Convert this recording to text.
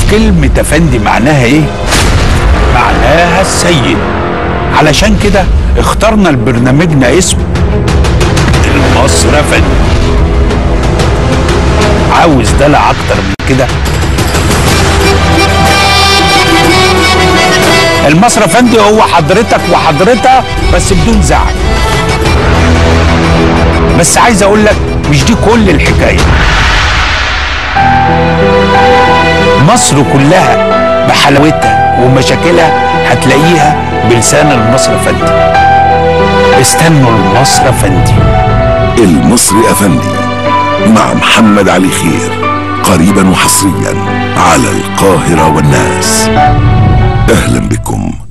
كلمة افندي معناها ايه؟ معناها السيد علشان كده اخترنا لبرنامجنا اسم المصر افندي عاوز دلع اكتر من كده المصر افندي هو حضرتك وحضرتها بس بدون زعل بس عايز اقول لك مش دي كل الحكايه مصر كلها بحلاوتها ومشاكلها هتلاقيها بلسان المصر افندي استنوا المصر افندي المصري أفندي مع محمد علي خير قريبا وحصريا على القاهرة والناس أهلا بكم